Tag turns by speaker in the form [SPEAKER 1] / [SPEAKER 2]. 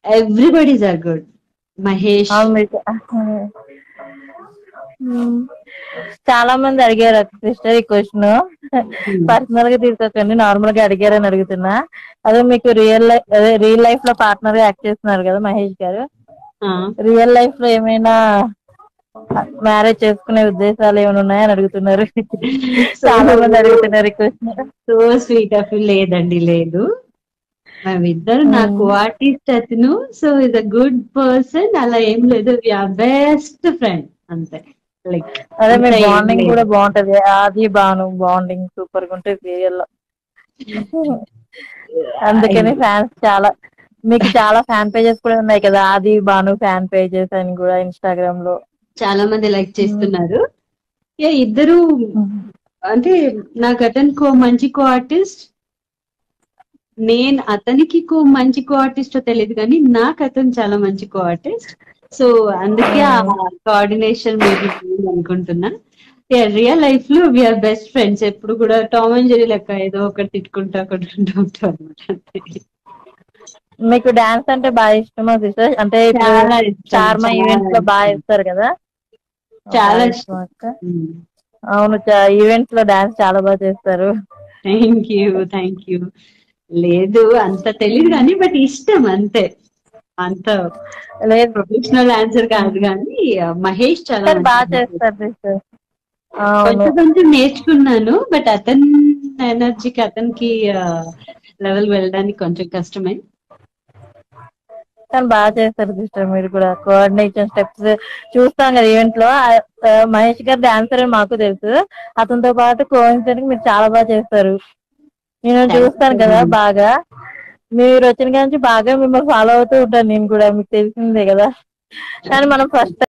[SPEAKER 1] Everybody's are good Mahesh
[SPEAKER 2] అవును మీకు మ్మ్. చాలా మంది అడిగారు సిస్టర్ ఈ క్వశ్చన్ పర్సనల్ గా తీసుకోకండి నార్మల్ గా అడిగారని అడుగుతున్నా అదే మీకు రియల్ లైఫ్ అదే రియల్ లైఫ్ లో పార్ట్నర్ గా యాక్ట్ చేస్తున్నారు కదా మహేష్ గారు
[SPEAKER 1] ఆ,
[SPEAKER 2] రియల్ లైఫ్ లో ఏమైనా మ్యారేజ్ చేసుకునే ఉద్దేశాలు ఏమైనా ఉన్నాయని అడుగుతున్నారు చాలా మంది అడుగుతున్నారు ఈ క్వశ్చన్
[SPEAKER 1] సో స్వీట్ ఆఫ్ లేదండి లేదు మేమిద్దరు నాకు ఆర్టిస్ట్ అతను so is a good person అలా ఏం లేదు బెస్ట్ ఫ్రెండ్ అంతే లైక్
[SPEAKER 2] అదే మీ బాండింగ్ కూడా బాగుంటది అది బాను బాండింగ్ సూపర్ గా ఉంటుంది సీరియల్ లో అందుకని ఫ్యాన్స్ చాలా మీకు చాలా ఫ్యాన్ పేజెస్ కూడా ఉన్నాయి కదా ఆది బాను ఫ్యాన్ పేజెస్ అని కూడా ఇన్స్టాగ్రామ్ లో
[SPEAKER 1] చాలా మంది లైక్ చేస్తున్నారు యా ఇద్దరు అంటే నాకు అతను కో మంచి కో ఆర్టిస్ట్ నేను అతనికి కో మంచి కో ఆర్టిస్ట్ తెలియదు కానీ నాకు అతను చాలా మంచి కో ఆర్టిస్ట్ సో అందుకే ఆ కోఆర్డినేషన్ మేబీ అనుకుంటున్నా రియల్ లైఫ్ లో వీఆర్ బెస్ట్ ఫ్రెండ్స్ ఎప్పుడు కూడా టామ్ అండ్ జెరీ లెక్క ఏదో ఒకటి తిట్టుకుంటా కొట్టుకుంటూ ఉంటాం అనమాట
[SPEAKER 2] మీకు డాన్స్ అంటే బాగా ఇష్టమా సిస్టర్ అంటే ఇప్పుడు
[SPEAKER 1] చాలా ఇష్టం,
[SPEAKER 2] చార్మా
[SPEAKER 1] చాలా
[SPEAKER 2] ఈవెంట్స్ లో బాగా
[SPEAKER 1] ఇష్టం.
[SPEAKER 2] ఇస్తారు కదా
[SPEAKER 1] చాలా
[SPEAKER 2] బాగా
[SPEAKER 1] ఇష్టం
[SPEAKER 2] ఇష్టమా అక్క? అవును ఈవెంట్స్ లో డాన్స్ చాలా బాగా చేస్తారు
[SPEAKER 1] థ్యాంక్ యూ థ్యాంక్ యూ లేదు అంత తెలియదు కానీ బట్ ఇష్టం అంతే అంత
[SPEAKER 2] లేదు
[SPEAKER 1] ప్రొఫెషనల్ ఆన్సర్ కాదు కానీ ఆ, మహేష్ చాలా
[SPEAKER 2] కానీ బాగా
[SPEAKER 1] మంచిగా
[SPEAKER 2] చేస్తారు సిస్టర్ అవును
[SPEAKER 1] కొంచెం కొంచెం నేర్చుకున్నాను బట్ అతని ఎనర్జీకి అతనికి లెవెల్ వెళ్ళడానికి కొంచెం కష్టమే
[SPEAKER 2] కానీ బాగా చేస్తారు సిస్టర్ మీరు కూడా కోఆర్డినేషన్ స్టెప్స్ చూస్తాం కదా ఈవెంట్ లో ఆ, ఆ, మహేష్ గారు డాన్సర్ అని మాకు తెలుసు అతనితో పాటు కోయిన్సిడెంట్ మీరు చాలా బాగా చేస్తారు నేను
[SPEAKER 1] Thank you
[SPEAKER 2] చూస్తాను
[SPEAKER 1] so
[SPEAKER 2] కదా
[SPEAKER 1] much.
[SPEAKER 2] బాగా మీరు వచ్చిన కాడ నుంచి బాగా మిమ్మల్ని ఫాలో అవుతూ ఉంటాను నేను కూడా మీకు తెలిసిందే కదా కానీ మనం ఫస్ట్